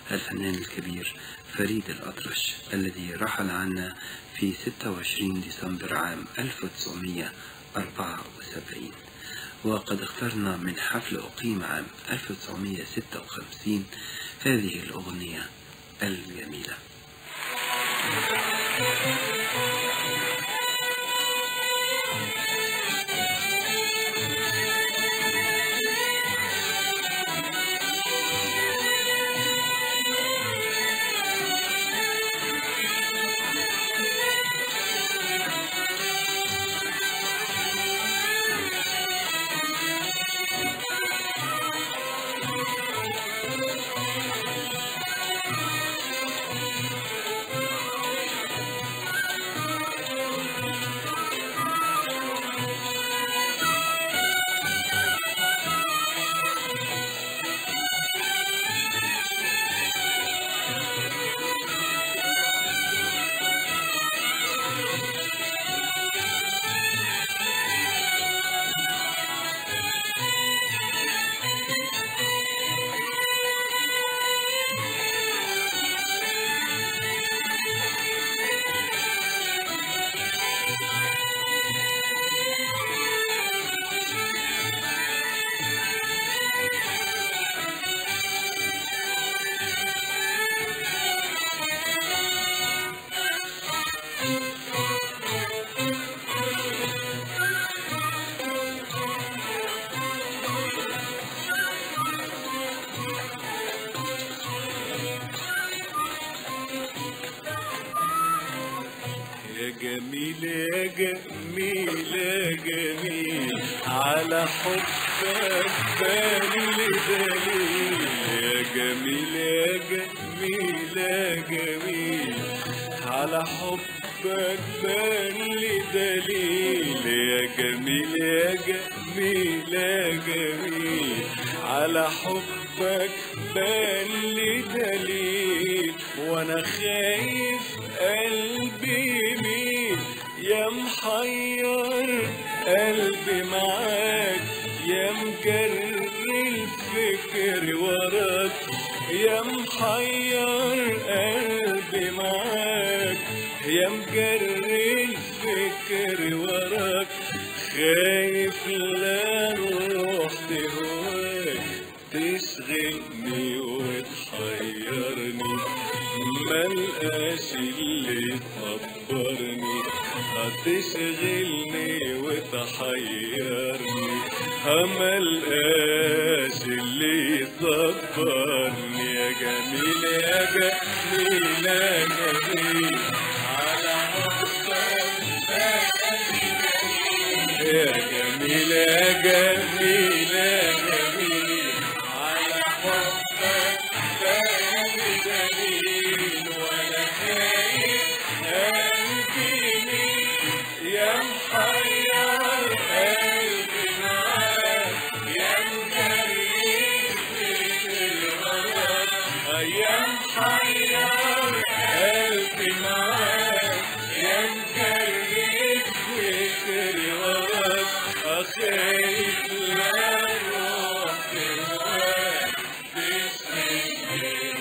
الفنان الكبير فريد الأطرش الذي رحل عنا في 26 ديسمبر عام 1974 وقد اخترنا من حفل أقيم عام 1956 هذه الأغنية الجميلة يا جميل يا جميل يا جميل على حبك بالي دليل يا جميل يا جميل يا جميل على حبك بالي دليل يا جميل يا جميل يا جميل على حبك بالي دليل وانا خايف قلبي يميل يا محير قلبي معاك يا مجري الفكر وراك يا محير قلبي معاك يا مجري الفكر وراك خايف لا روح تهواك تشغلني وتحيرني ملقاش اللي يصبرني هتشغلني وتحيرني ملقاش اللي يصبرني يا جميل يا جميل يا جميل على حبك يا جميل يا جميل يا جميل على حبك بالي دليل وانا خايف قلبي مين يا محير قلبي معاك يا مجري فكر وراك يا محير قلبي معاك يا مجري فكر وراك أخايف لا روح تهواك تسعدني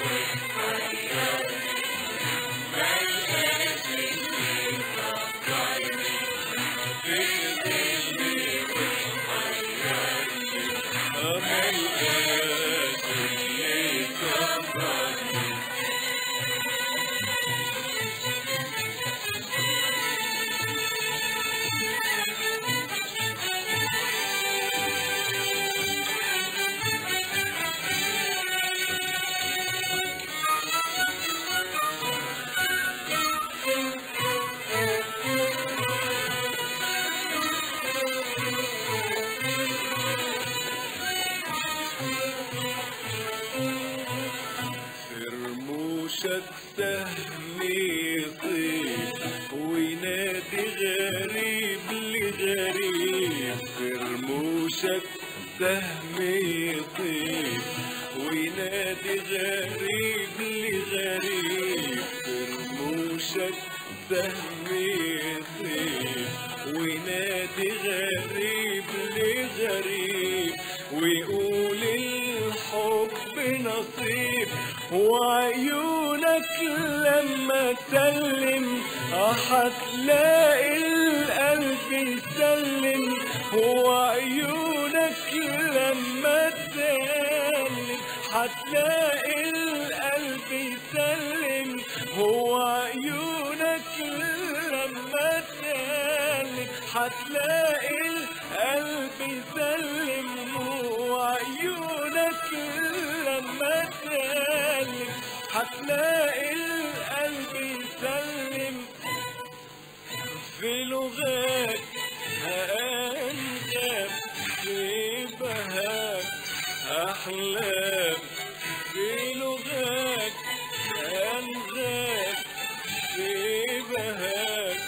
فرموشك سهم يطير وينادي غريب لغريب فرموشك سهم يطير وينادي غريب لغريب فرموشك سهم يطير وينادي غريب لغريب ويقول الحب نصيب وعيونك لما تسلم هتلاقي القلب يسلم وعيونك لما تسلم هتلاقي القلب يسلم هو عيونك لما تسلم هتلاقي القلب يسلم هو عيونك لما تسلم هتلاقي القلب يسلم في لغات أنجب في بهاك أحلام في لغات أنجب في بهاك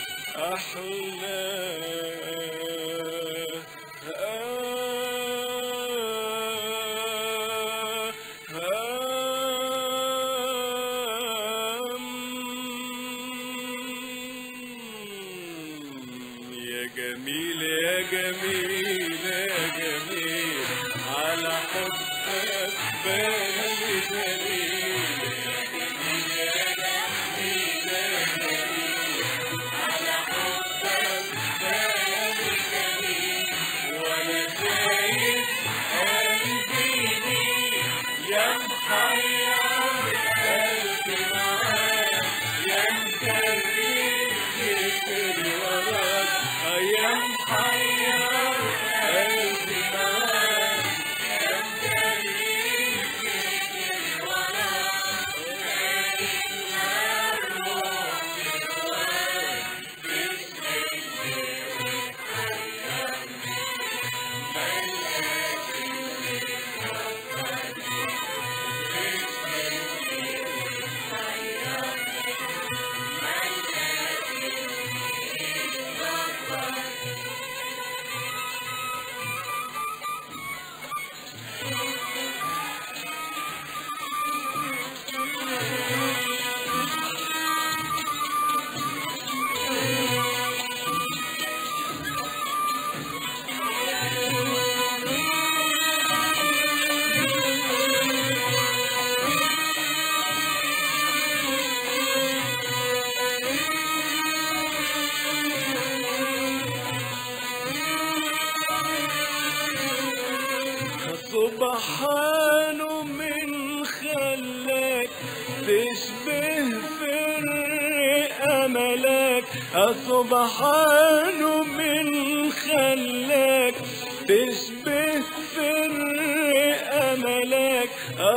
أحلام يا جميل يا جميل يا جميل على حبك بالي دليل يا جميل يا جميل يا جميل على حبك بالي دليل وانا شايف قلبي ليك يا محير قلبي معاك يا مكرر فكري وراك يا محير قلبي معاك يا مكرر فكري وراك سبحانه من خلاك تشبه في أملك سبحانه من خلاك تشبه في أملك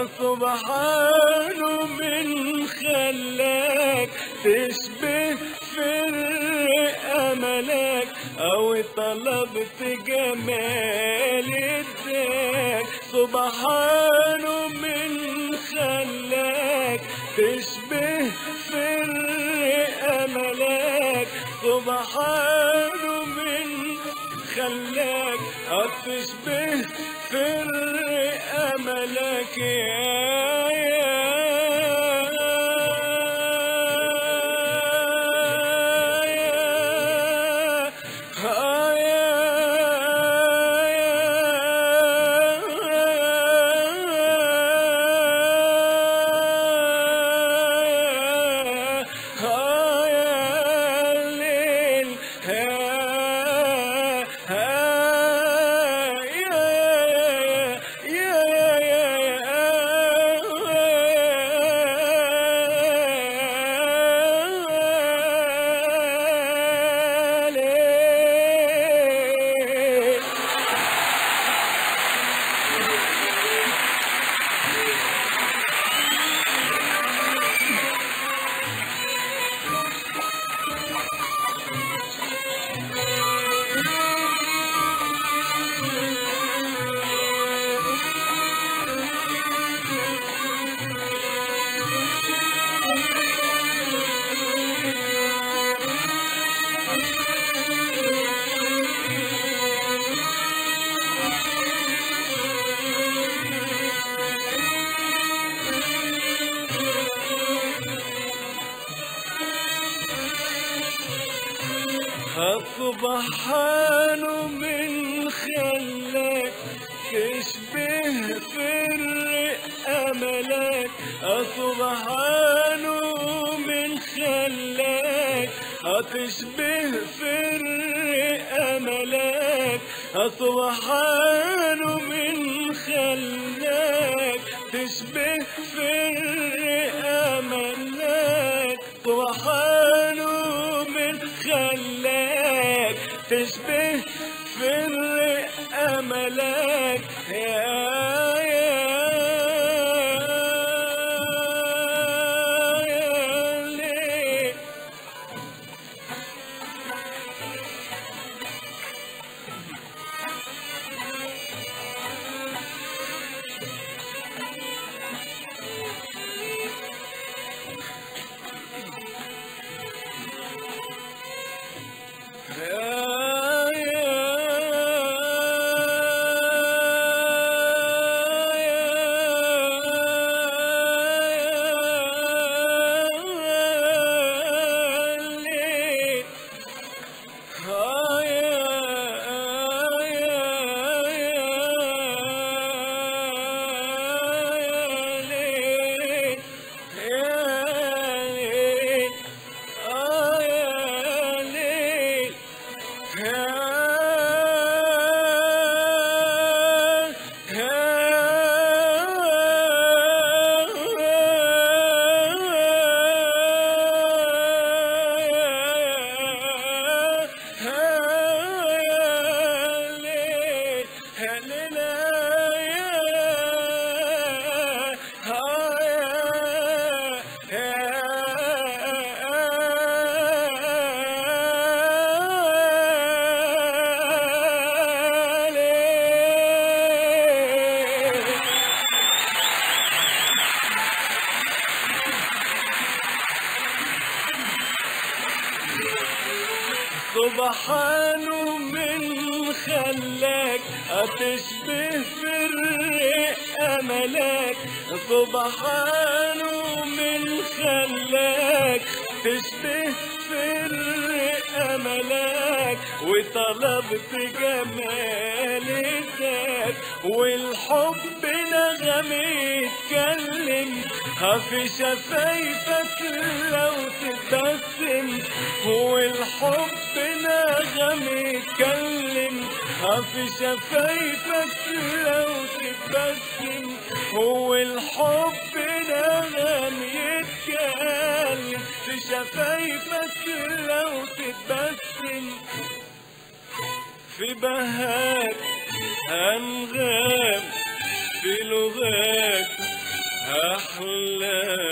سبحانه من خلاك تشبه في أملك أو طلبت جمال الداك سبحانه من خلاك تشبه في أملك سبحانه من خلاك تشبه في أملك يا سبحانه من خلاك تشبه في أملك سبحانه من خلاك هتشبه في أملك سبحانه من خلاك تشبه في أملك سبحانه من خلاك تشبه في أملك يا يا ليه سبحانه من خلاك هتشبه في الرق أملك سبحانه من خلاك تشبه في الرق أملك وطلبت جمالك والحب نغم يتكلم في شفايفك لو تبسم والحب نغم يتكلم في شفايفك لو تبسم هو الحب نغم يتكلم في شفايفك لو تبسم في بهاك أنغام في لغات أحلى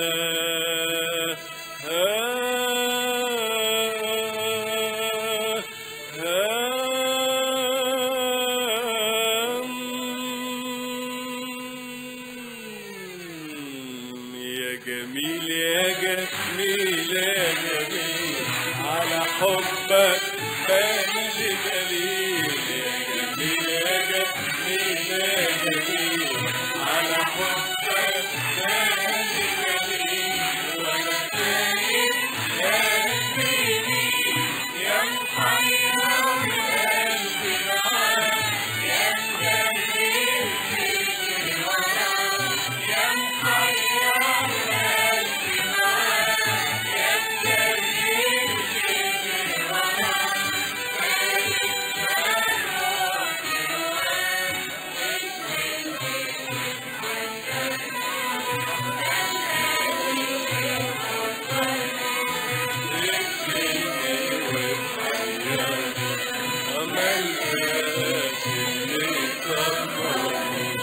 يا جميل يا جميل يا جميل على حبك باني دليل يا جميل يا جميل يا جميل على حبك باني دليل وانا خايف يا سيدي يا محير قلبي معاك يا جميل فيك وراك يا محير قلبي معاك يا جميل فيك وراك عملت اللي تفضل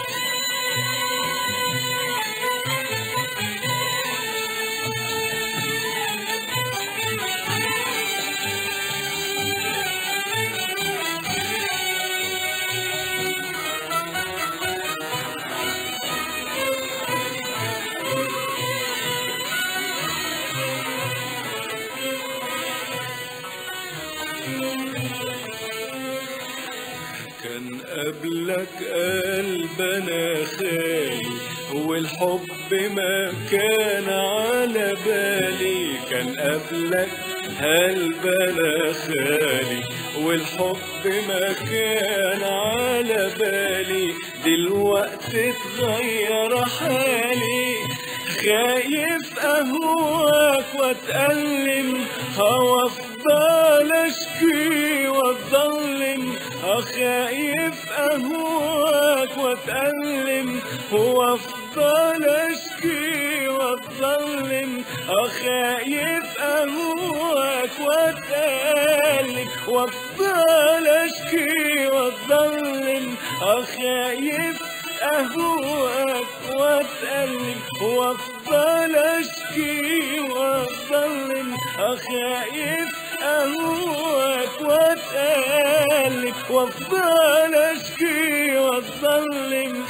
كان قبلك قلبنا خالي والحب ما كان على بالي كان قبلك قلبنا خالي والحب ما كان على بالي دلوقتي اتغير حالي خايف اهواك واتألم وافضل اشكي واتظلم خايف اهواك واتألم وافضل اشكي واتظلم خايف اهواك واتألم وافضل اشكي واتظلم خايف اهواك واتألم وافضل اشكي واتظلم خايف اهواك واتألم وافضل اشكي واتظلم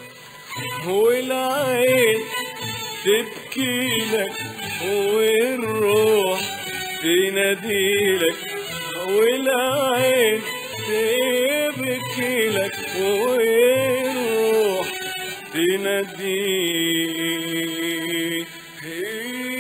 والعين تبكي لك والروح تناديلك والعين تبكي لك والروح تنادي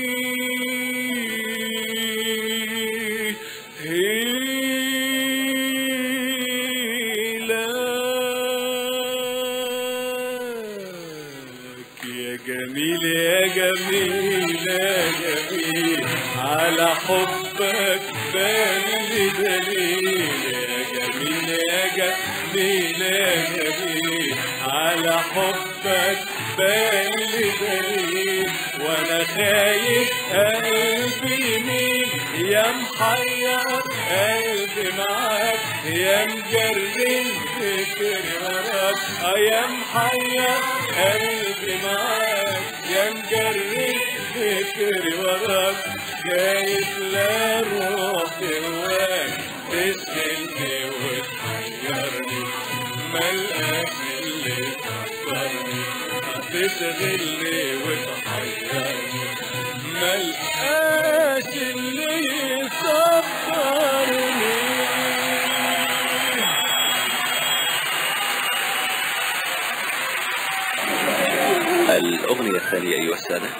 لك يا جميل يا جميل يا جميل على حبك بالي دليل يا جميل يا جميل يا جميل على حبك بالي دليل وانا خايف قلبي مين يا محير قلبي معاك يا مجري الفكر وراك اه يا محير قلبي معاك يا مجري الفكر وراك خايف لا روح هواك تشغلني وتحيرني ملقاك اللي تفكرني تشغلني وتحيرني ملقاش اللي يصبرني الأغنية الثانية أيها السادة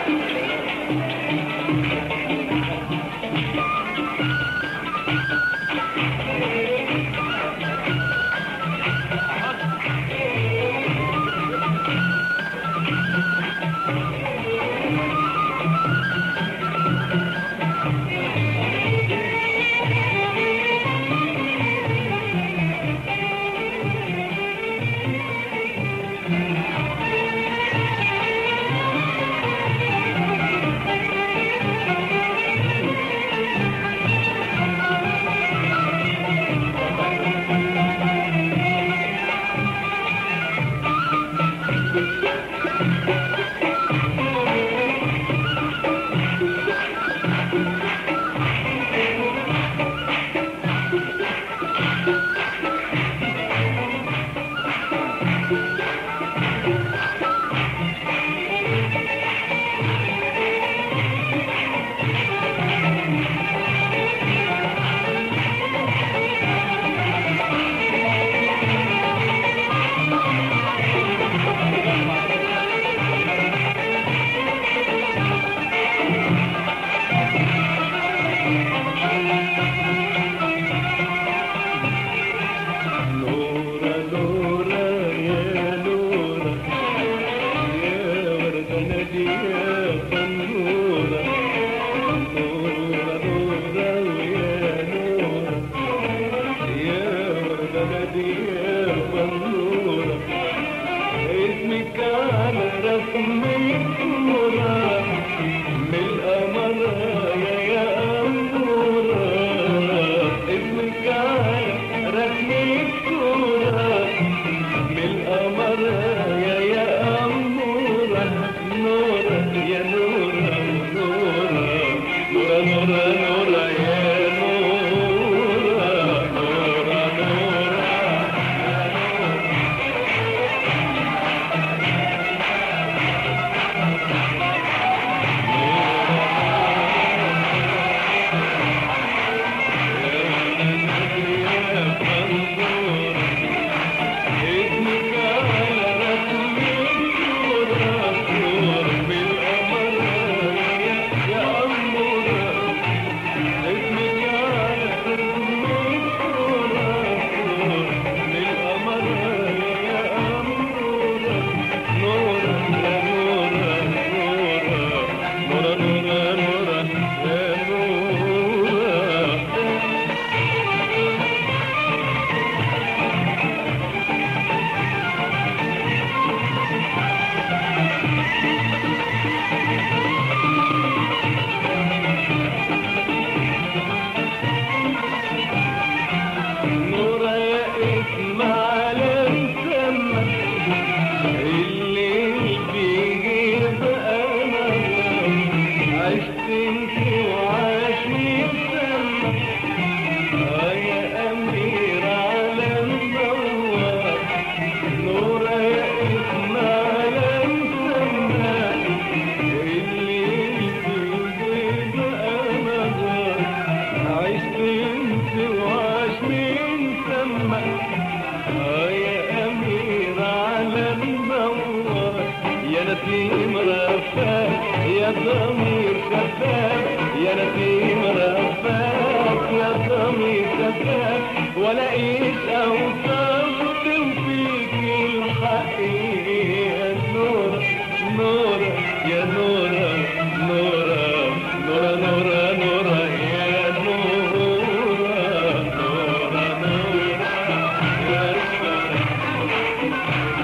نورة نورة يا نورة يا وردة نادية فنورة نورة نورة يا نورة يا وردة نادية فنورة اسمك على رسم الصورة من القمر يا يا أمورة اسمك على رسم الصورة من القمر يا يا أمورة نورة يا نورة نورة نورة نورة نورة يا نورة نورة نورة اسمك على رسم الصورة نور بالقمر يا ضمير شفاف يا نسيم رفاف يا ضمير شفاف ولا ايش اوصاف فيك الحق يا نور نور يا نور نور نور نور نور يا نور نور نور يا نور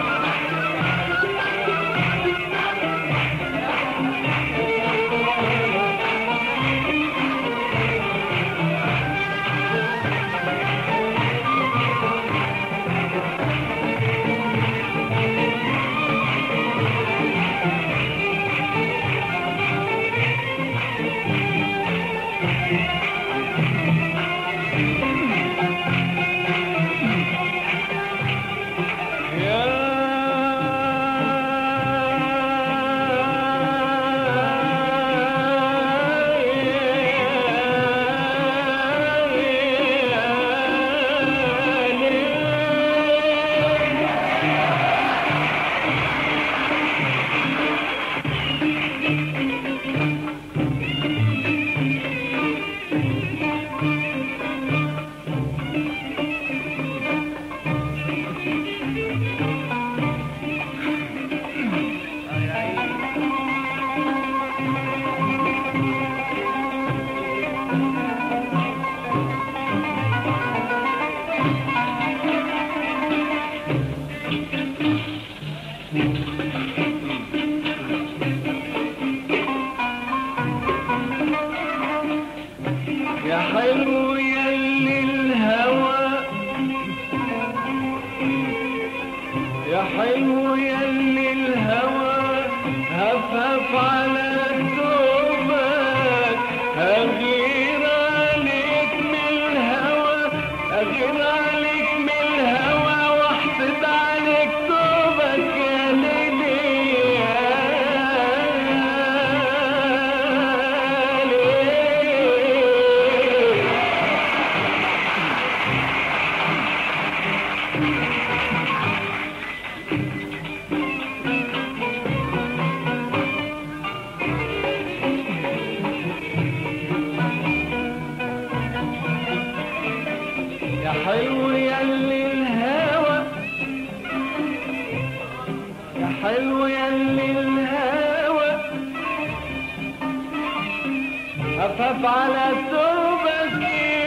يا حلو يا اللي الهوى يا حلو يا اللي الهوى هفهف على ثوبك هغير عليك من الهوى اغير عليك من الهوى واحسد عليك ثوبك يا ليلي يا ليلي يا حلو يا اللي الهوى يا حلو يا اللي الهوى خفف على ثوبك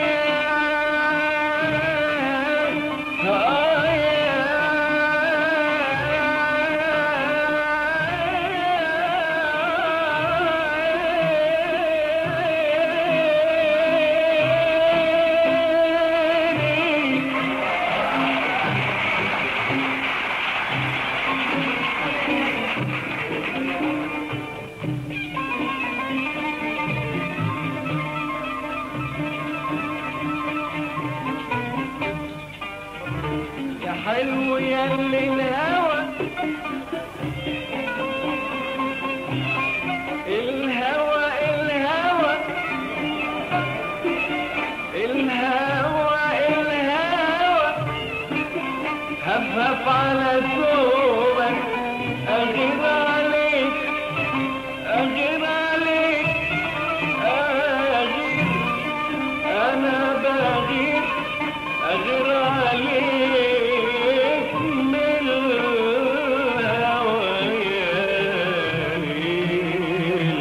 يا يا حلو يا اللي الهوى الهوى الهوى الهوى الهوى هفهف على ثوبك أغير عليك أغير عليك أغير أنا بغير أغير عليك من الهوى يا ليل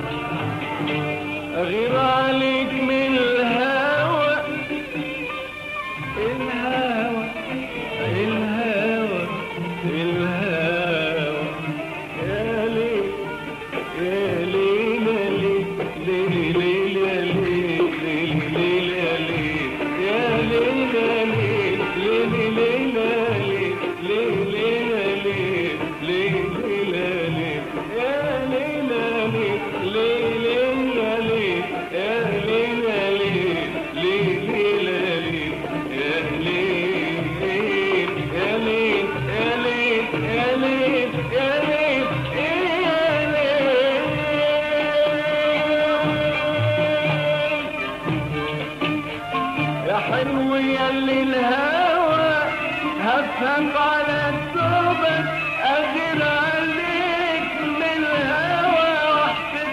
أغير عليك من الهوى الهوى الهوى الهوى يا ليل يا ليل ليل ليل ليل ليل ليل يا ليل يا ليل ليل ليل ليل ليل يا ليل ليل يا ليل ليل يا ليل يا ليل يا ليل يا ليل يا ليل يا ليل يا حلو يا اللي الهوى هفهف على ثوبك اغير عليك من الهوى واحسد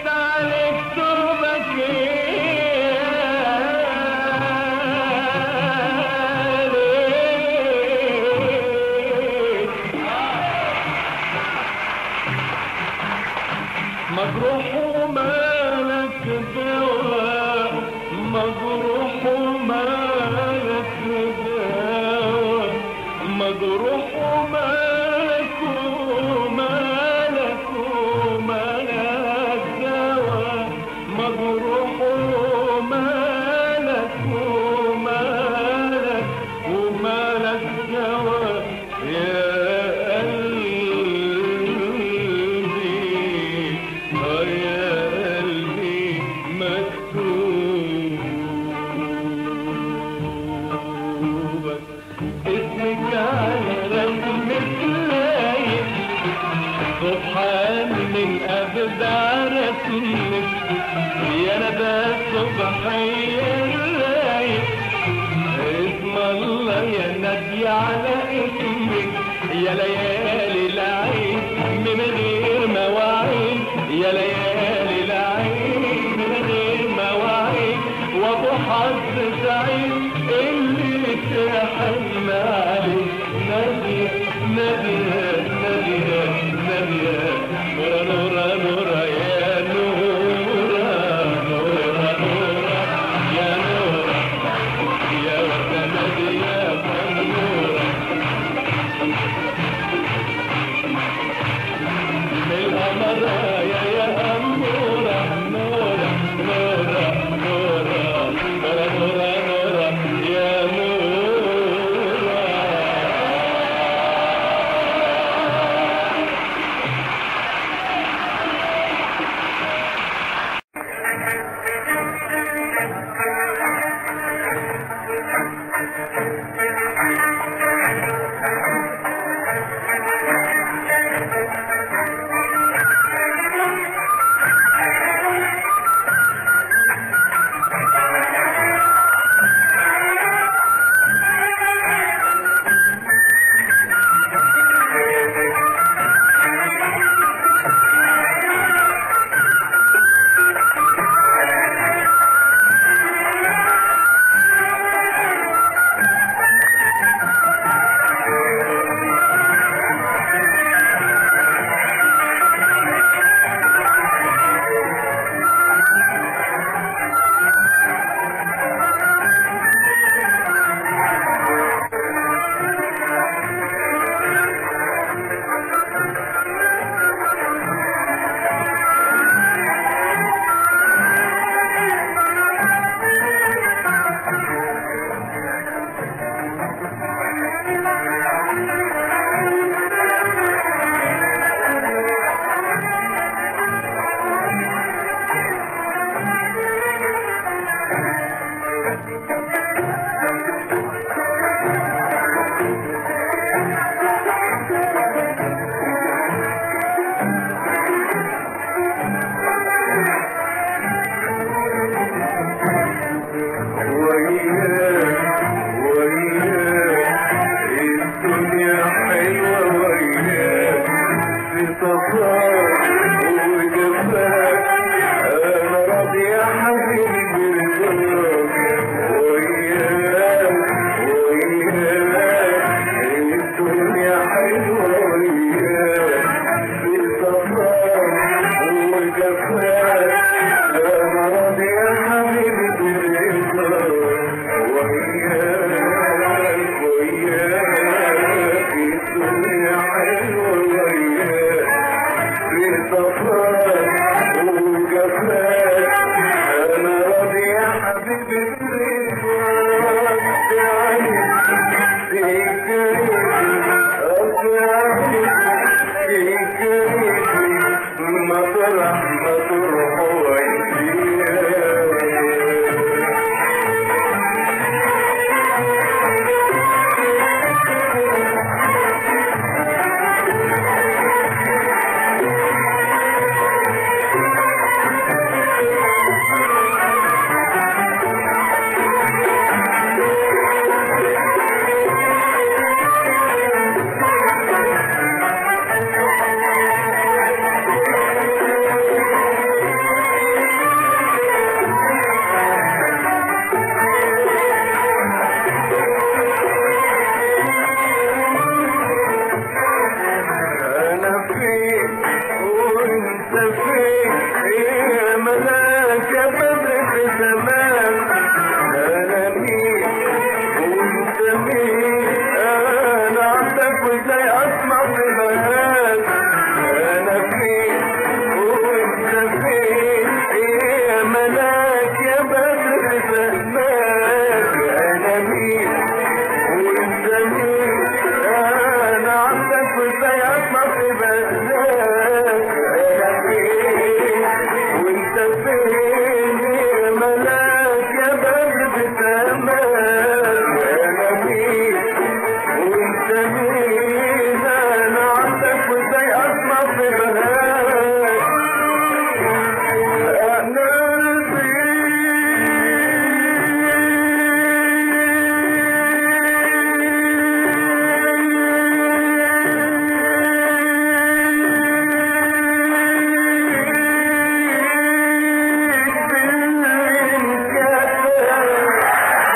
مجروح ومالك دواء مجروح ومالك دواء مجروح ومالك ومالك ومالك دواء مجروح ومالك ومالك ومالك دواء يا قلبي آه يا قلبي مكتوب اسمك على رسمك لايق سبحان من أبدع رسمك يا ندى صبحية الرايق اسم الله يا نادي على اسمك يا ليالي العيد من غير مواعيد يا ليالي العيد من غير مواعيد وابو حظ سعيد اللي تحن عليه نادية نادية نادية نادية نورا نورا نورا يا نورا نورا نورا يا نورا يا وردة نادية نورا بالقمر يا يا أمورة نورة نورة نورة نورة نورة نورة يا نورة وياك وياك الدنيا حلوة وياك في صفاك وجفاك أنا راضي يا حبيبي برضاك وياك وياك الدنيا حلوة وياك في صفاك وجفاك أنا راضي يا حبيبي برضاك وياك وياك الدنيا حلوة وياك في صفاك وجفاك أنا راضي يا حبيبي برضاك يعني فيك أفراحي فيك مطرح ما تروح وياك فين يا ملاك يا بدر في زمان انا مين وانت مين انا عبدك وازاي اسمع في بهاك انا فين وانت فين يا ملاك يا بدر في زمان انا مين وانت مين انا عبدك وازاي اسمع في بهاك انا فين وانت فين يا ملاك يا بدر في زمان انا مين وانت مين انا عبدك وازاي اسمع في بهاك انا قلبي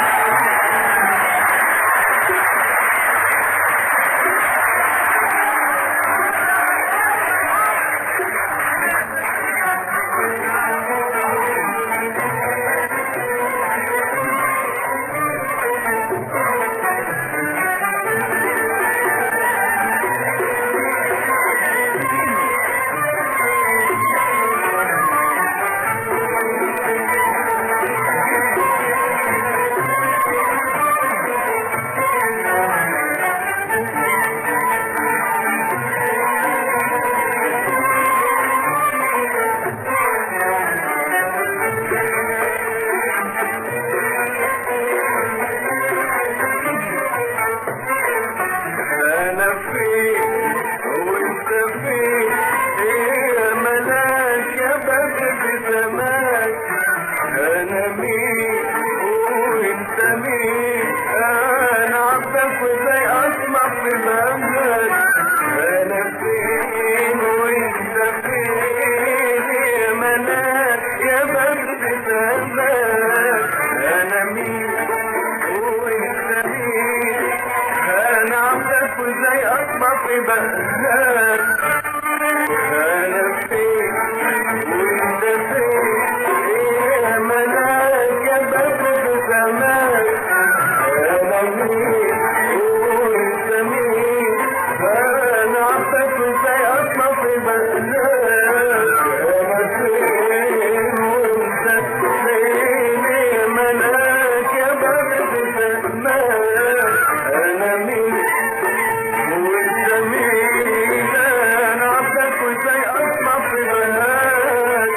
انا فين وانت فين يا ملاك يا بدر في زمان انا مين وانت مين انا عبدك وازاي اسمع في بابك انا فين وانت فين يا ملاك يا بدر في زمان انا مين وانت مين انا عبدك وازاي اصبح في بهاك انا فين وانت فين يا ملاك يا بدر في زمان انا مين وانت مين انا عبدك وازاي اصبح في بهاك انا فين وانت فين يا ملاك يا بدر في زمان انا مين وانت مين انا عبدك وازاي اسمع في بهاك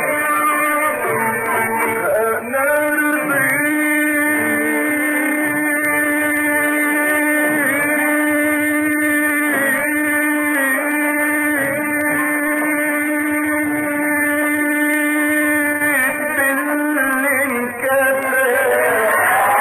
انا الكتاب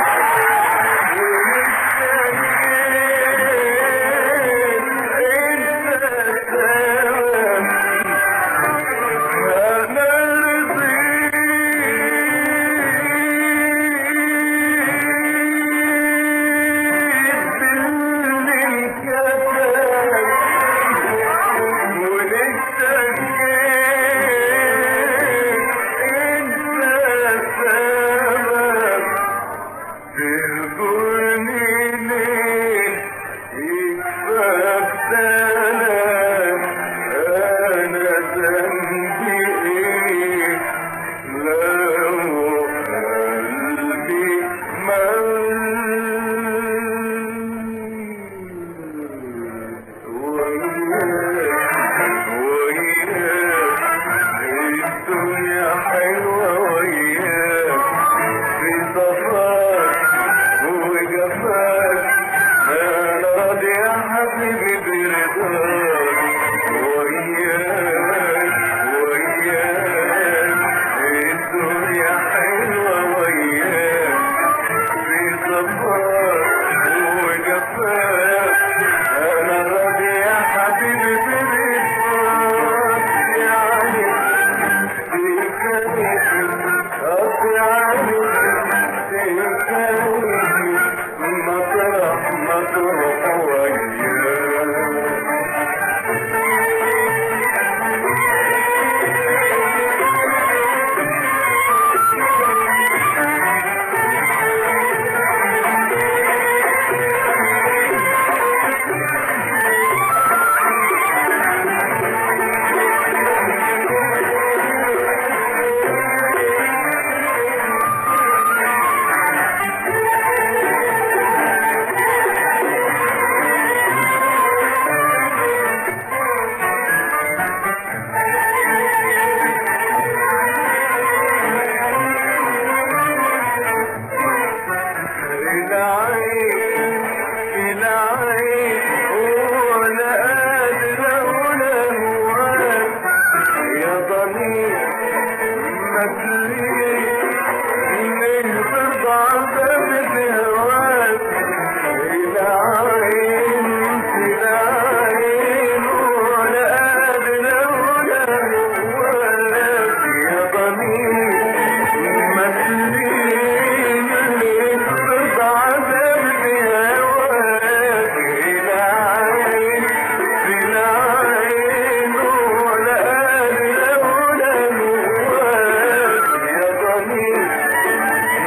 تهجرني ليه يكفاك سلام انا ذنبي ايه لو قلبي الدنيا حلوة وياك في صفاك وجفاك انا راضي يا حبيبي برضاك وياك وياك الدنيا حلوة وياك في صفاك وجفاك انا راضي يا حبيبي برضاك يعني في كلمة مثلي إني ترضى عذاب هواك إلى عين إلى عين ولا أدنى ولا هواك يا ضمير مثلي إني ترضى عذاب هواك إلى عين إلى عين ولا أدنى ولا هواك يا ضمير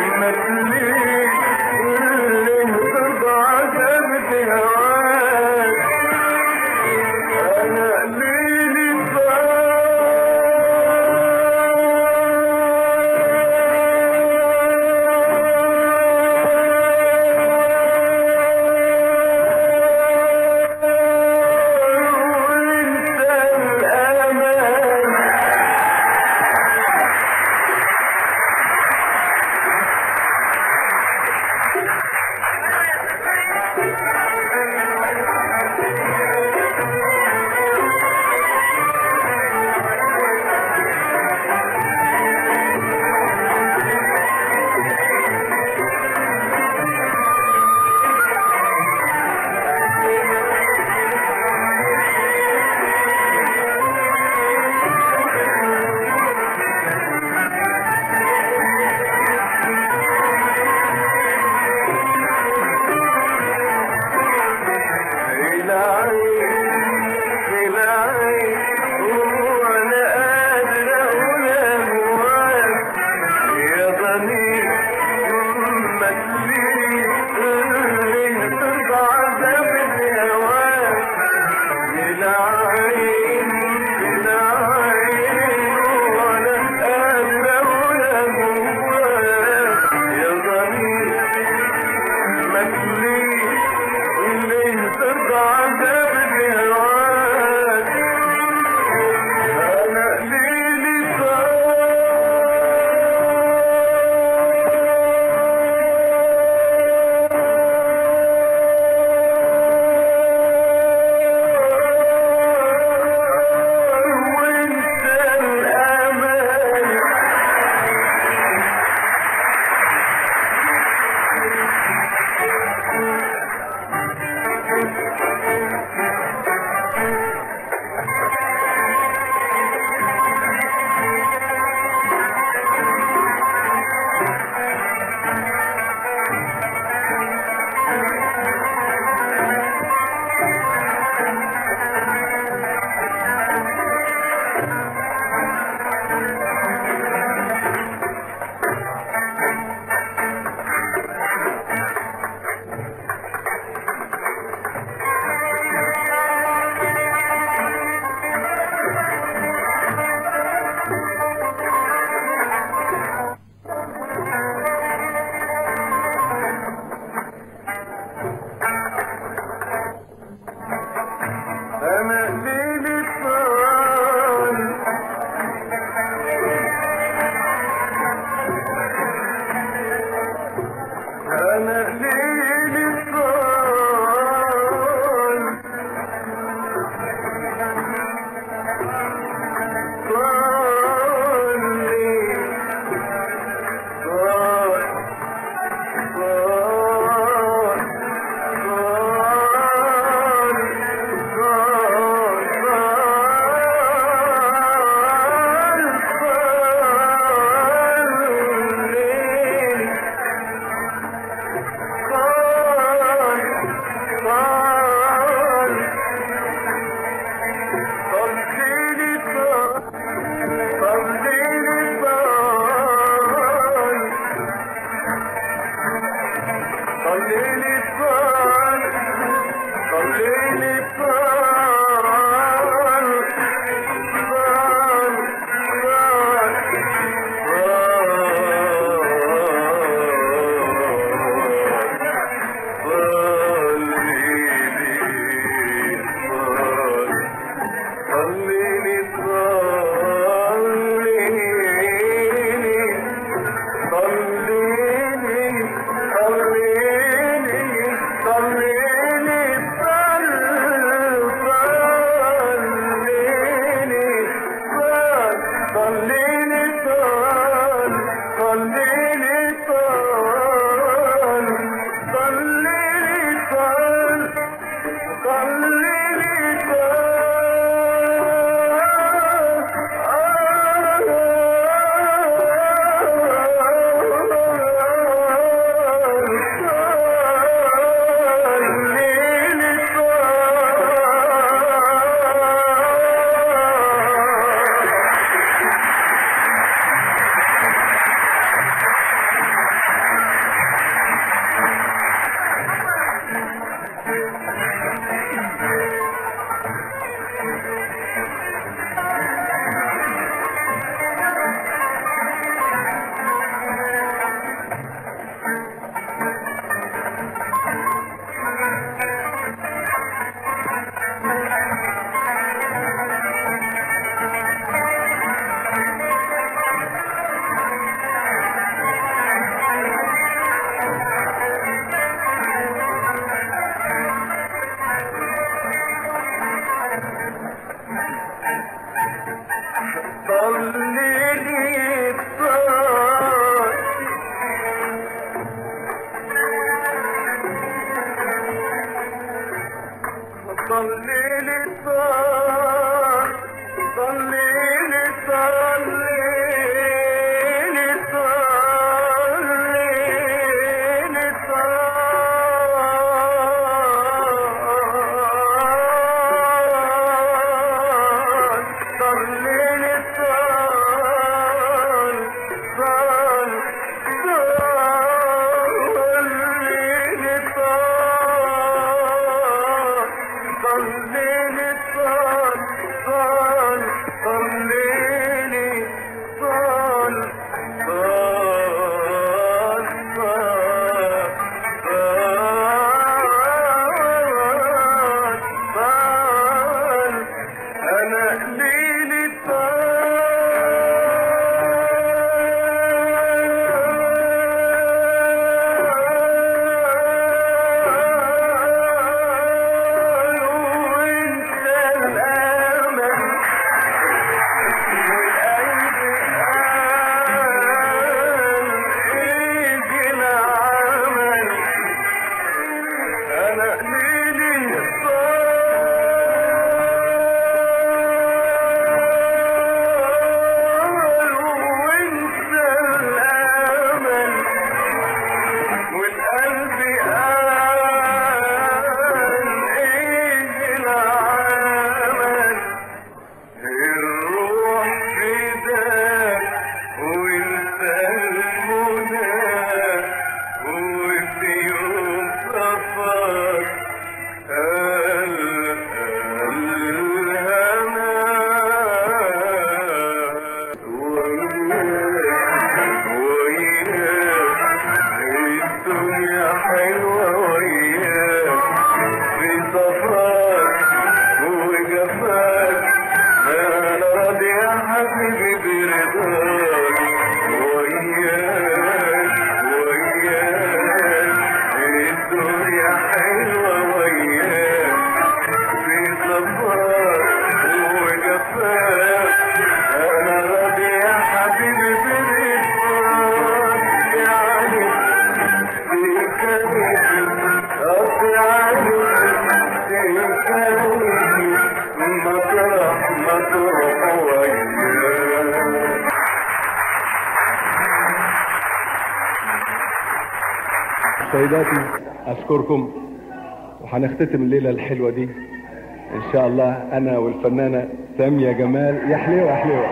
سيداتي أشكركم وهنختتم الليلة الحلوة دي إن شاء الله أنا والفنانة سامية جمال يا حليوة يا حليوة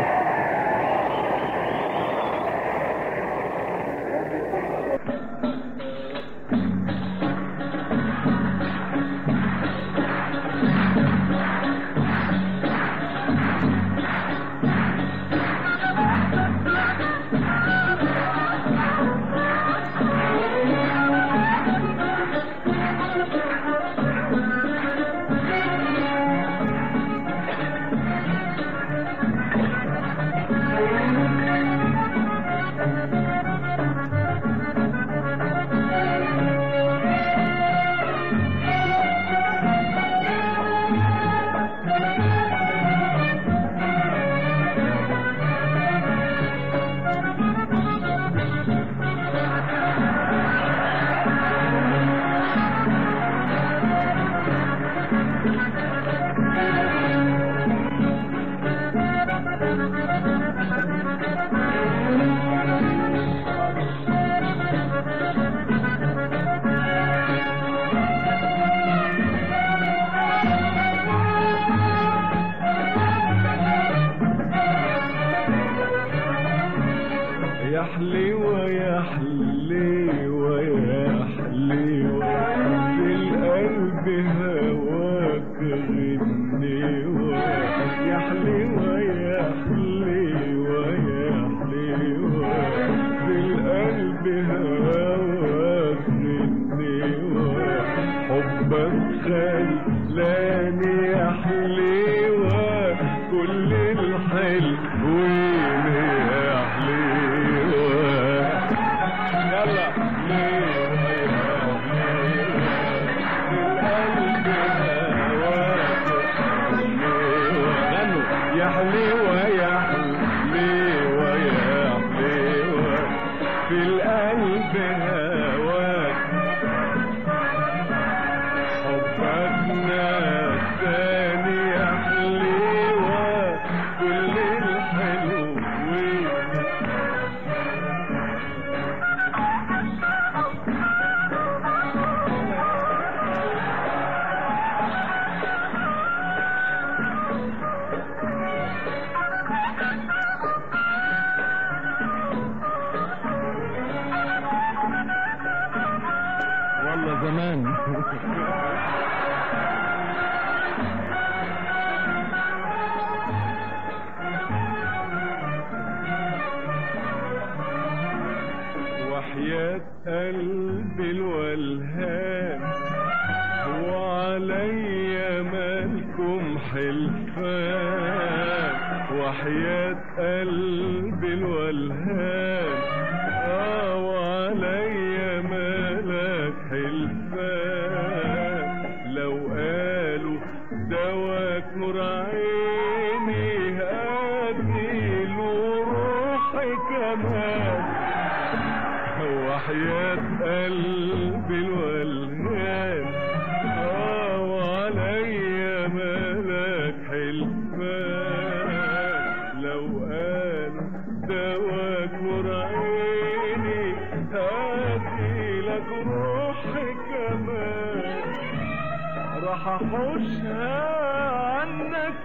يا حليوة يا حليوة يا حليوة في القلب هواك غنيوة يا حليوة يا حليوة يا حليوة في القلب هواك غنيوة حبك خلاني يا حليوة كل الحلوين يا حليوة يلا حليوة يا حليوة يا حليوة يا حليوة في القلب هواك حبك نساني يا حليوة كل الحلوين والله زمان وحياة قلبي الولهان وعليا مالكم حلفان وحياة قلبي الولهان اه وعليا مالك حلفان لو قالوا دواك نور عيني هديله روحي كمان وحياة قلبي الولهان اه وعليا مالك حلفان لو قال دواك نور عيني هديلك روحي كمان راح احوشها عنك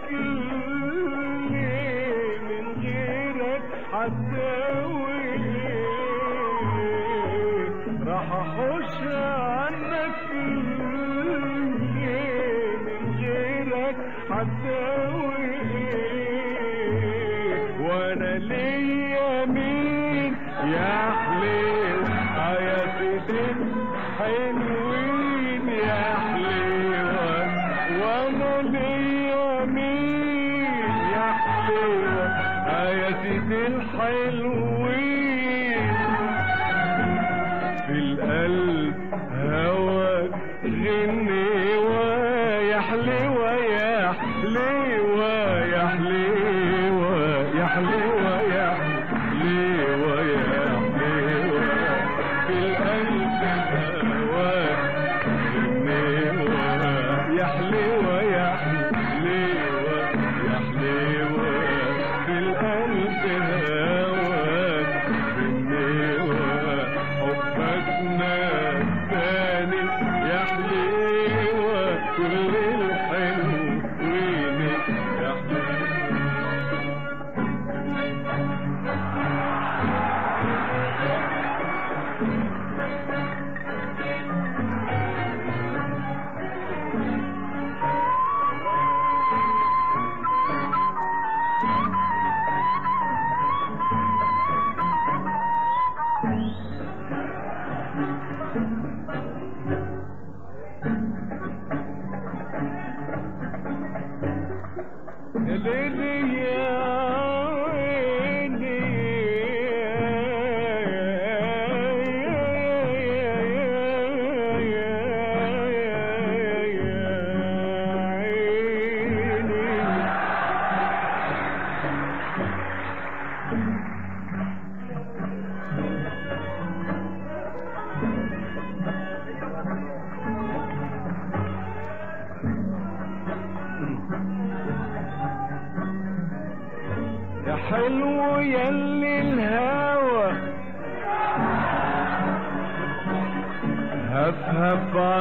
ليه من غيرك هتساوي ايه راح احوشها عنك ليه من غيرك هتساوي ايه وانا ليا مين يا حليو اه يا سيدي حلوين يا حليوة وانا ليا مين يا حليوة اه يا سيدي الحلوين في القلب هواك غنيوة يا حليوة يا حليوة يا حليوة يا حليوة يا حليوة يا حليوة في القلب هواك غنيوة يا حليوة يا حليوة يا حليوة في القلب هواك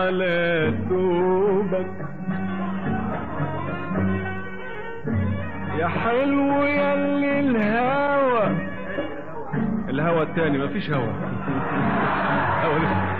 على ثوبك يا حلو يلي الهوى الهوى التاني مفيش هوى هوى لسه.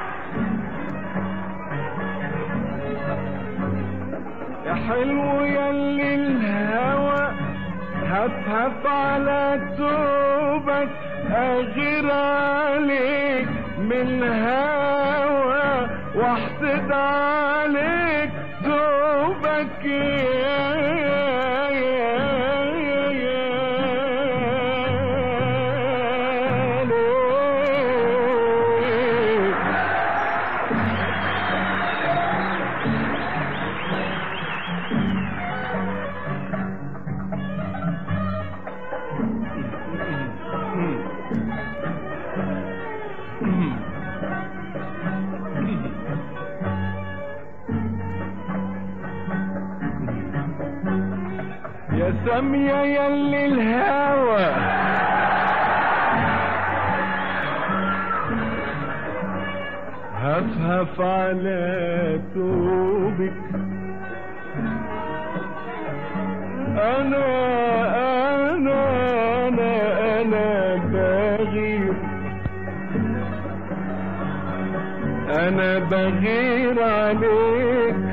يا حلو يلي الهوى هفهف على توبك اغير عليك من الهوى واحسد عليك توبك يا يا يا يا ليه يا سامية يلي الهوى هفهف على توبك انا انا انا انا بغير انا بغير عليك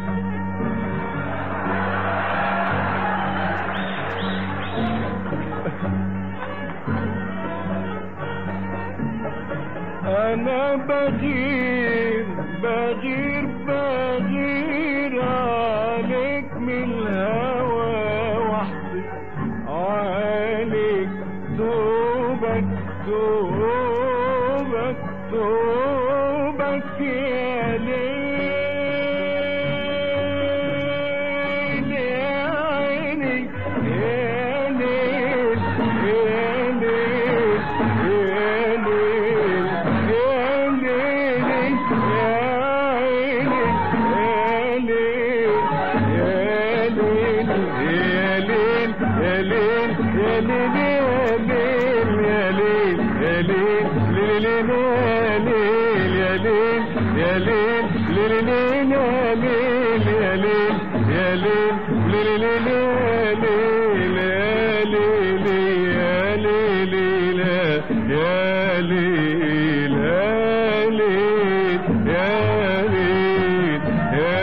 انا بغير بغير بغير عليك من الهوى وحدك عليك توبك توبك توبك يا ليل يا عيني يا ليل يا ليل يا ليل يا ليل يا عيني يا ليل يا ليل يا ليل يا ليل يا ليل يا ليل يا ليل يا ليل يا ليل يا ليل يا ليل يا ليل يا ليل يا ليل يا ليل يا ليل يا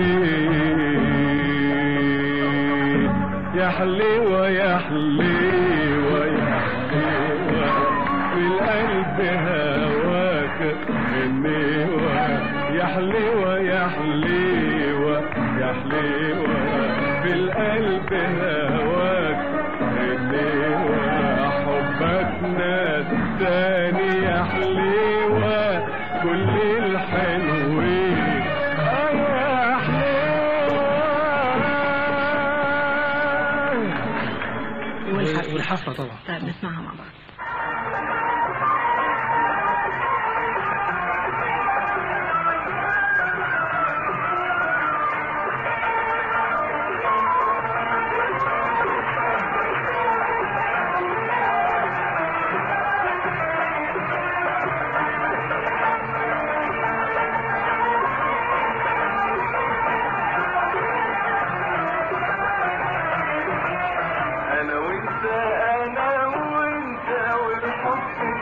ليل يا حليوة يا حليوة يا حليوة في القلب هواك غنيوة يا حليوة يا حليوة يا حليوة في القلب هواك غنيوة حبك ناس تاني يا حليوة كل الحلوين آه يا حليوة والحفلة والحفلة طبعا طيب نسمعها مع بعض انا وانت انا وانت والحب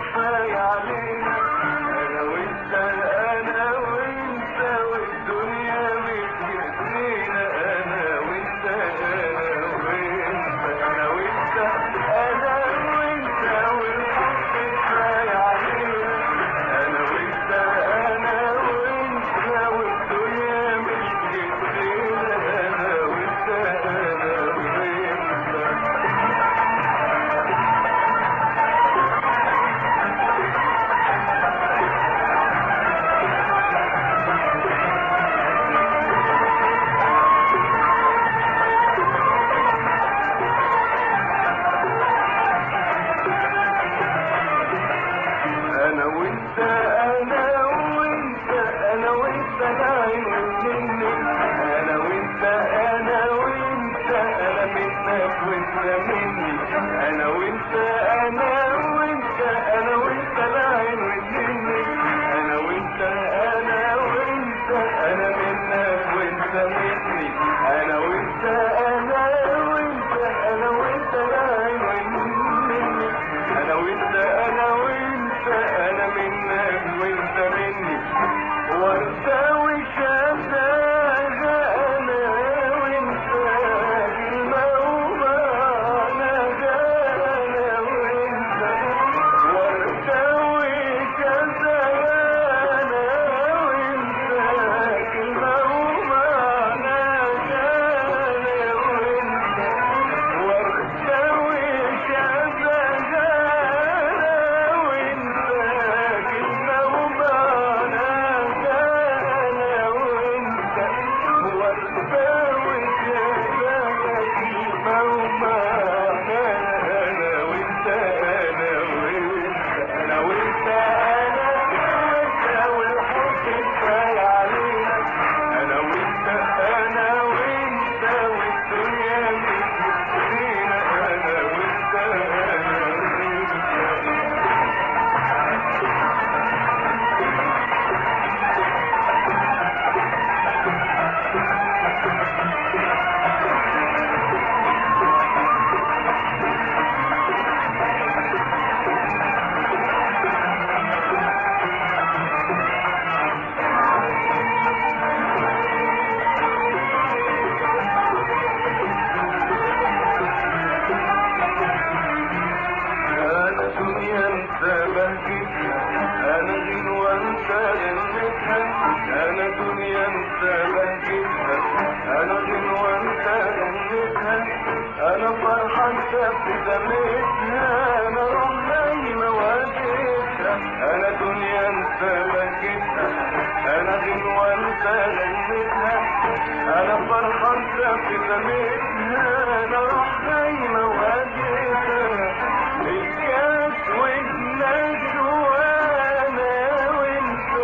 في زمتها انا روح نايمة واجهتها انا دنيا انت ملكتها انا غنوة انت غنتها انا فرحة انت في زمتها انا روح نايمة واجهتها الكاس والناس وانا وانت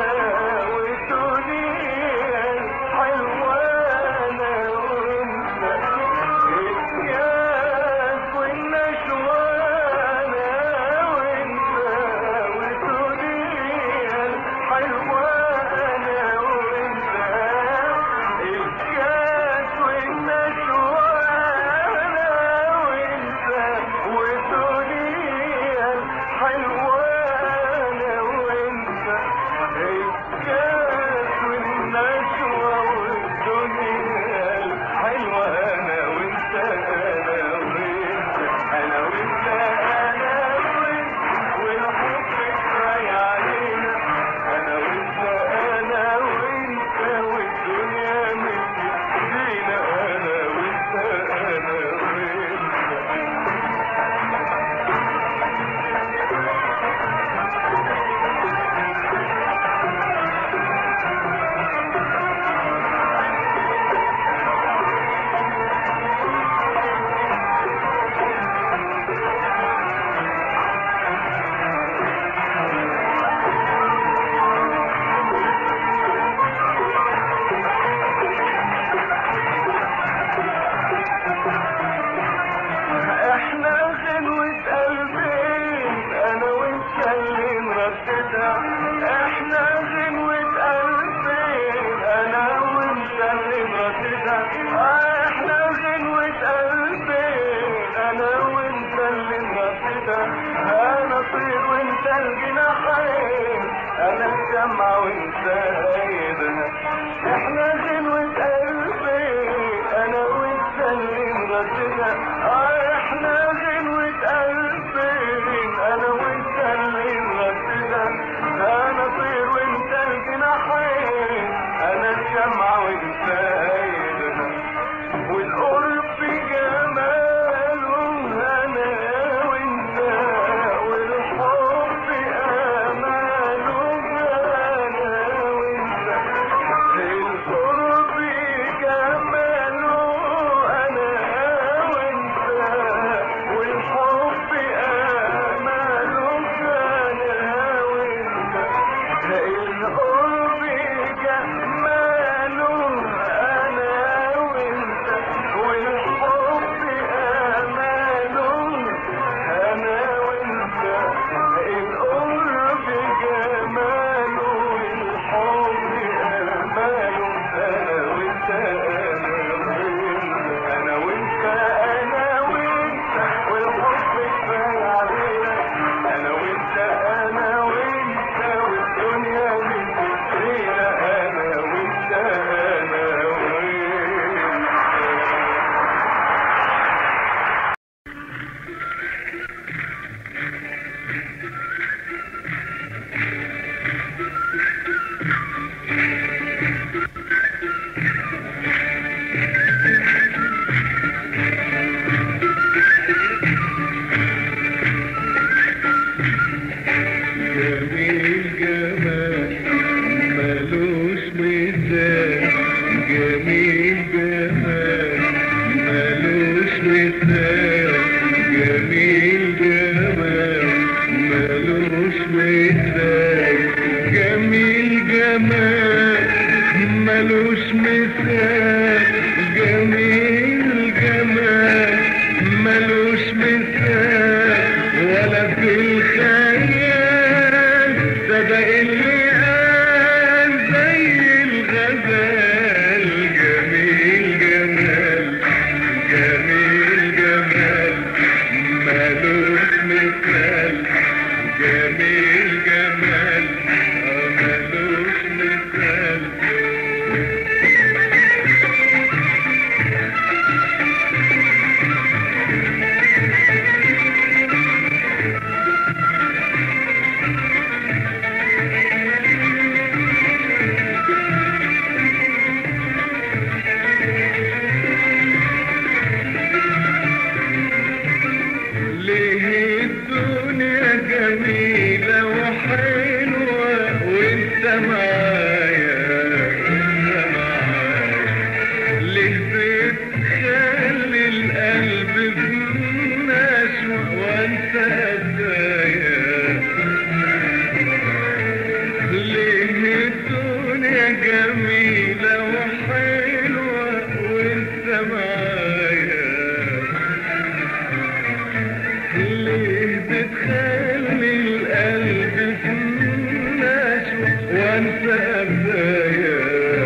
والدنيا حلوانة وانت الكاس والنشوانة وانت والدنيا حلوانة وانت الكاس والنشوانة وانت والدنيا حلوانة وانت الكاس والنشوة والدنيا الحلوانة وانت انا وانت انا وانت انا وانت والحب كفاية علينا انا وانت انا وانت والدنيا من ايدينا انا وانت انا وانت احنا غنوة قلبين انا وانت اللي نرددها احنا غنوة قلبين انا وانت اللي نرددها احنا غنوة قلبين انا وانت اللي نرددها انا طير وانت الجناحين انا الشمعة وانت ايدها احنا غنوة قلبين انا وانت اللي نرددها اه احنا غنوة قلبين انا وانت اللي نرددها انا طير وانت الجناحين انا الشمعة وانت ايدها والقرب جماله انا وانت والحب اماله انا وانت القرب جماله انا وانت والحب اماله انا وانت القرب جماله انا وانت والحب اماله انا وانت القرب جماله والحب اماله انا وانت انا وانت انا وانت والحب كفايه علينا انا وانت انا وانت والدنيا من ايدينا انا وانت انا وانت جميل جمال ملوش مثال جميل جمال ملوش مثال جميل جمال ملوش مثال جميل جمال ملوش مثال جميل جمال ملوش مثال ولا في الخيال سبق اللي قال زي الغزال جميل جمال جميل جمال ملوش مثال جميل جمال آه ملوش مثال وانسى قفايا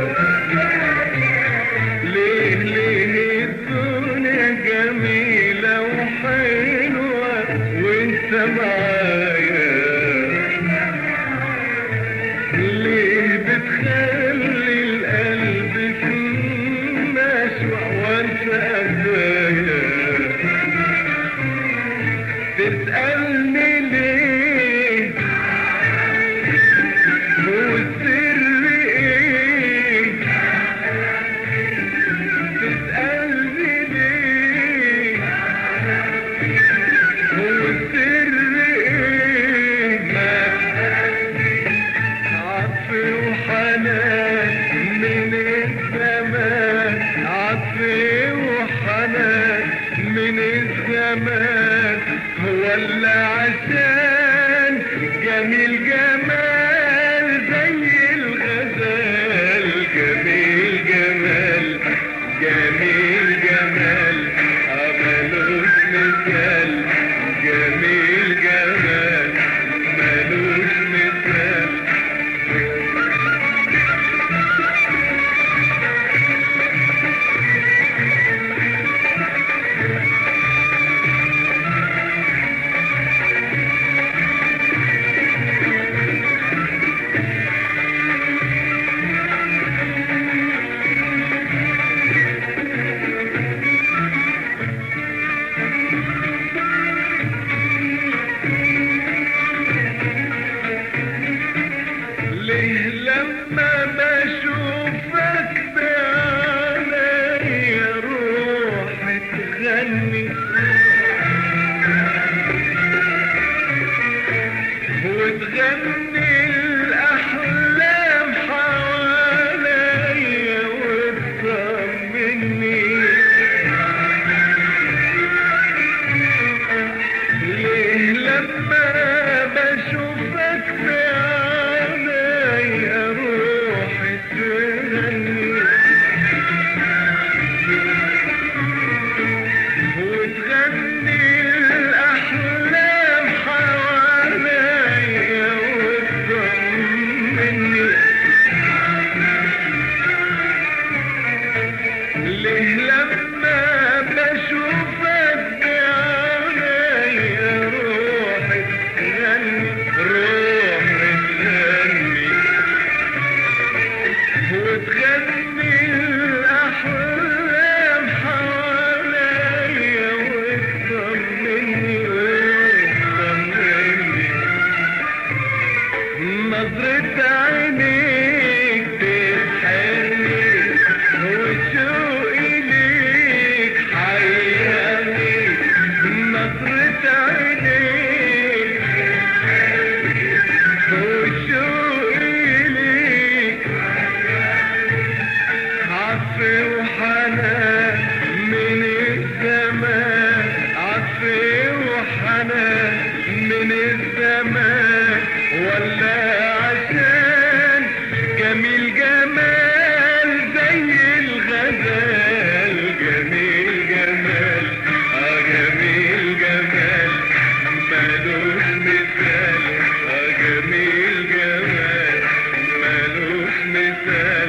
ليه ليه الدنيا جميلة وحلوة وانت معايا ليه بتخلي القلب في نشوة وانسى قفايا تسألني ليه والسر ايه تسألني ليه والسر ايه ما عطف وحنان من الزمان عطف وحنان من الزمان ولا عشان جميل جمال زي الغزال جميل جمال جميل جمال ملوش مثال جميل جمال ملوش مثال ليه لما بشوفك بعيني روحي تغني وتغني الأحلام حواليا وتطمني ليه لما بشوفك بعيني روحي تغني وتغني الأحلام حواليا وتطمني ليه لما بشوفك بعيني روحي تغني روحي تغني وتغني الأحلام حواليا وتطمني وتطمني نظرة عينيك تسحرني وشوقي ليك حيرني نظرة عينيك وشوقي ليك عطف وحنان من الزمان عطف وحنان من الزمان ولا عشان جميل جمال زي الغزال جميل جمال اه جميل جمال ملوش مثال اه جميل جمال ملوش مثال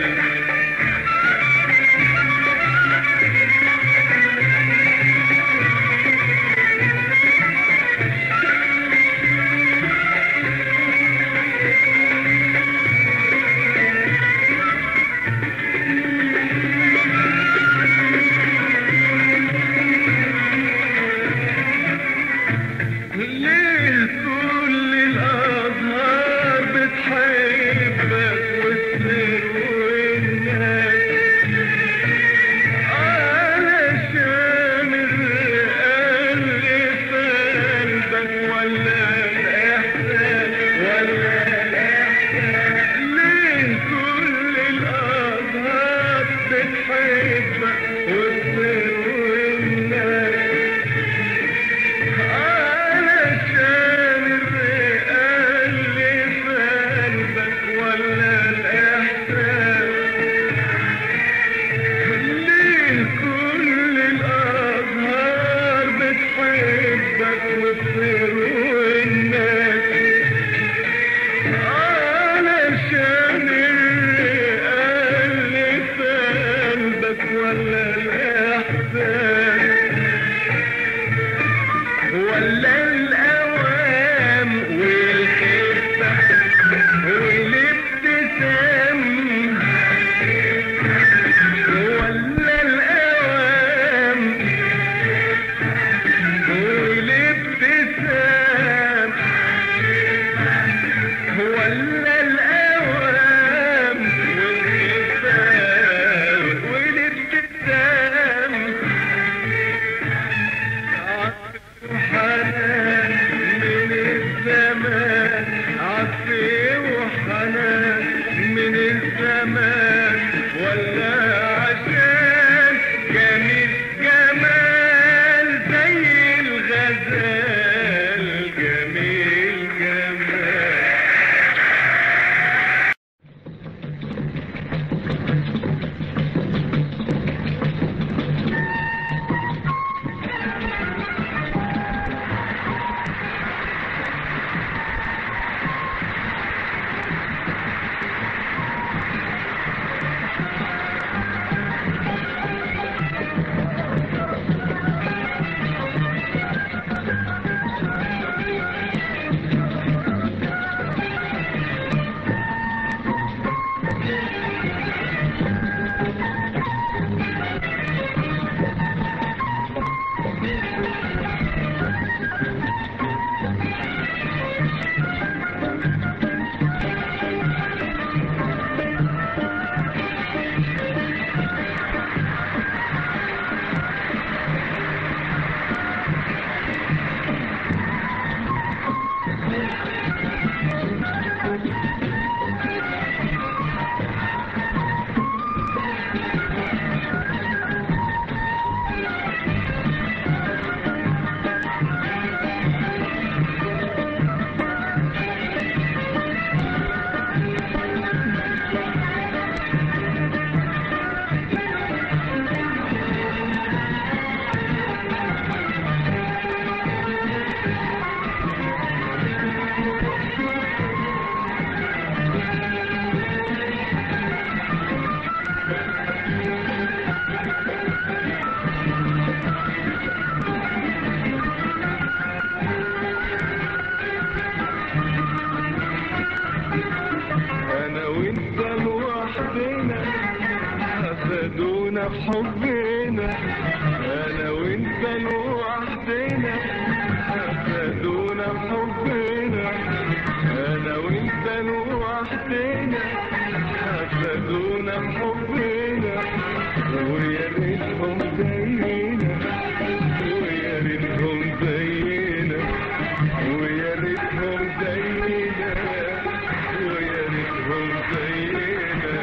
حسدونا في حبنا انا وانت لوحدنا حسدونا في حبنا انا وانت لوحدنا حسدونا في حبنا ويا ريتهم زينا ويا ريتهم زينا ويا ريتهم زينا ويا ريتهم زينا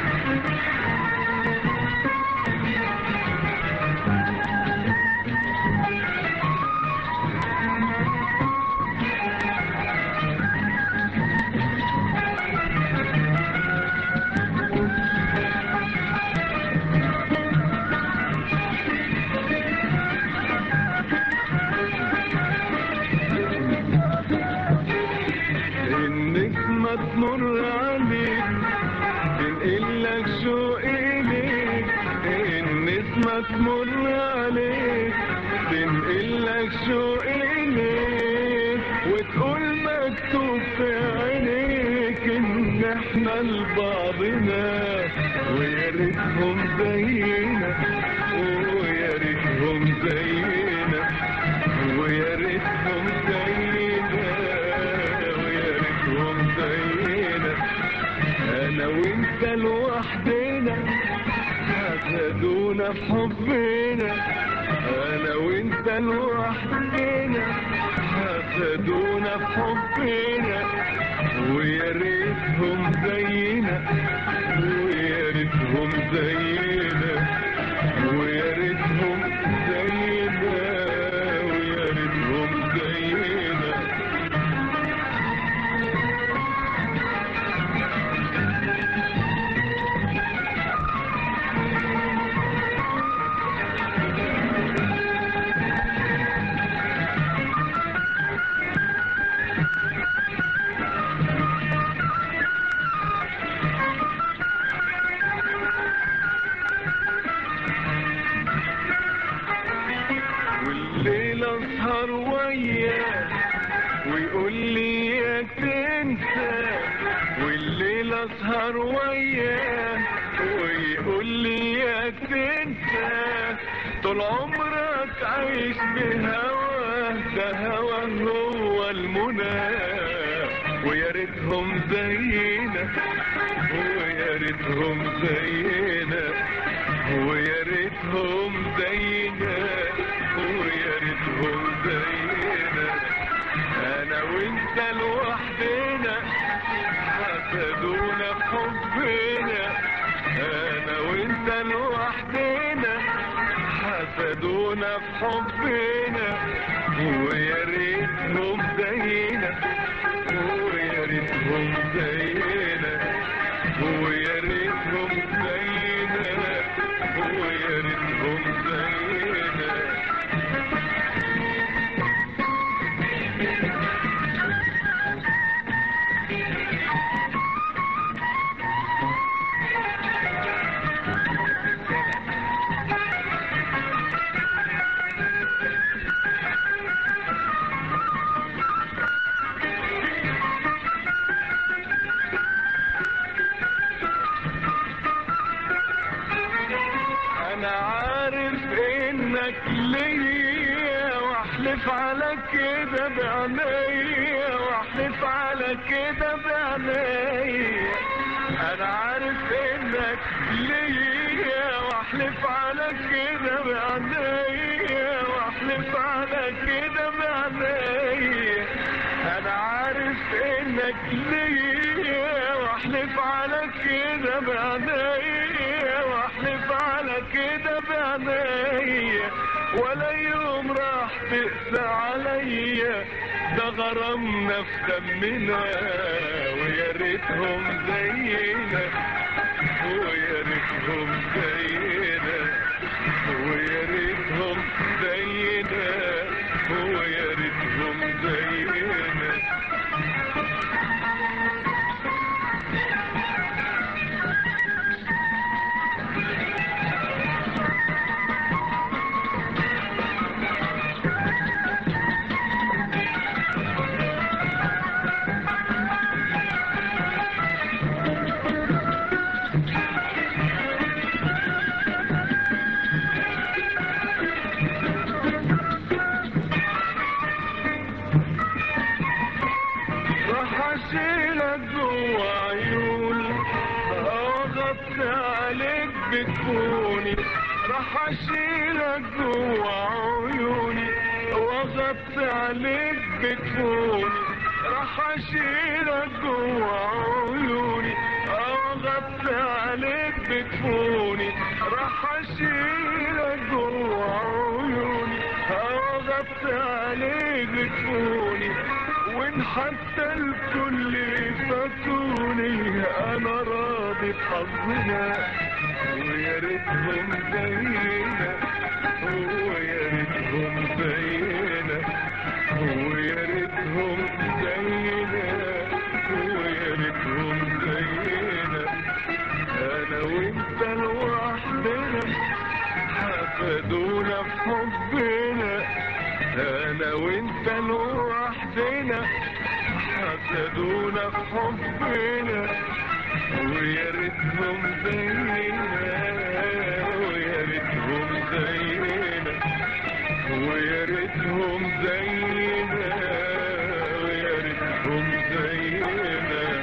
النسمة تمر عليك تنقل لك شوق إليك النسمة تمر عليك تنقل لك شوق إليك وتقول مكتوب في عينيك إن إحنا لبعضنا ويا ريتهم زينا ويا ريتهم زينا ويا ريتهم زينا ويا ريتهم زينا انا وانت لوحدنا حسدونا في حبنا انا وانت لوحدنا حسدونا في حبنا ويا ريتهم زينا ويا ريتهم زينا ويا ريتهم زينا ويا ريتهم زينا والليل اسهر وياه ويقول لي ياك تنسى والليل اسهر وياه ويقول لي ياك تنسى طول عمرك عايش بهواه ده هواه هو المنى ويا ريتهم زينا ويا ريتهم زينا ويا ريتهم زينا ويا ريتهم زينا انا وانت لوحدنا حسدونا في حبنا انا وانت لوحدنا حسدونا في حبنا ويا ريتهم زينا ويا ريتهم زينا ويا ريتهم زينا ويا ريتهم زينا انا عارف انك ليا واحلف على كده بعينيا واحلف على كده بعينيا انا عارف انك ليا واحلف على كده بعينيا واحلف على كده بعينيا انا عارف انك ليا واحلف على كده بعينيا واحلف على كده بعينيا ولا يوم راح تقسى عليا ده غرامنا في دمنا ويا ريتهم زينا ويا ريتهم زينا ويا ريتهم زينا ويا ريتهم زينا راح اشيلك جوا عيوني اغطي عليك بكوني راح اشيلك جوا عيوني واغطي عليك بكوني راح اشيلك جوا عيوني اغطي عليك بكفوني راح اشيلك جوا عيوني اغطي عليك بكفوني وان حتى الكل فاتوني انا راضي بحظنا ويا ريتهم زينا ويا ريتهم زينا ويا ريتهم زينا ويا ريتهم زينا انا وانت لوحدنا حفدونا في حبنا انا وانت لوحدنا حسدونا في حبنا ويا ريتهم زينا ويا ريتهم زينا ويا ريتهم زينا ويا ريتهم زينا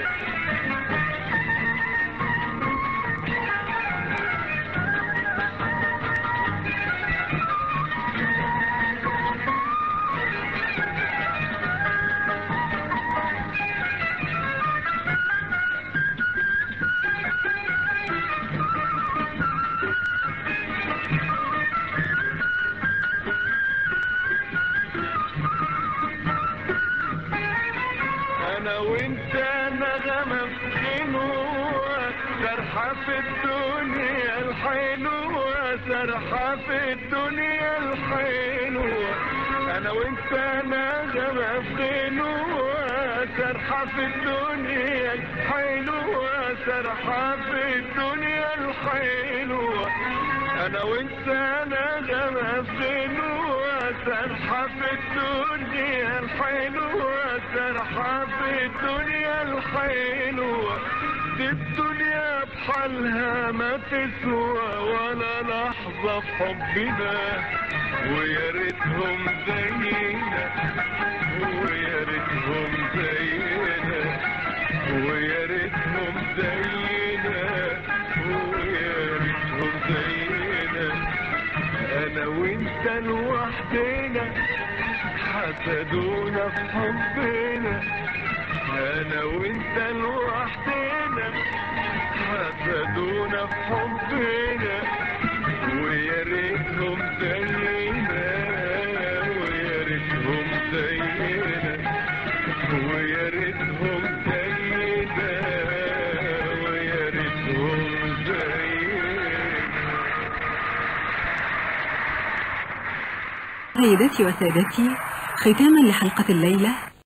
انا وانت نغمة في غنوة سرحة في الدنيا الحلوة سرحة في الدنيا الحلوة انا وانت نغمة في غنوة سرحة في الدنيا الحلوة سرحة في الدنيا الحلوة انا وانت نغمة في غنوة سرحة في الدنيا الحلوة سرحة في الدنيا الحلوة دي الدنيا بحالها ما تسوى ولا لحظة في حبنا ويا ريتهم زينا ويا ريتهم زينا ويا ريتهم زينا ويا ريتهم زينا انا وانت لوحدنا حسدونا في حبنا انا وانت لوحدنا حسدونا في حبنا ويا ريتهم زينا ويا ريتهم زينا ويا ريتهم زينا ويا ريتهم زينا سيداتي وسادتي ختاما لحلقة الليلة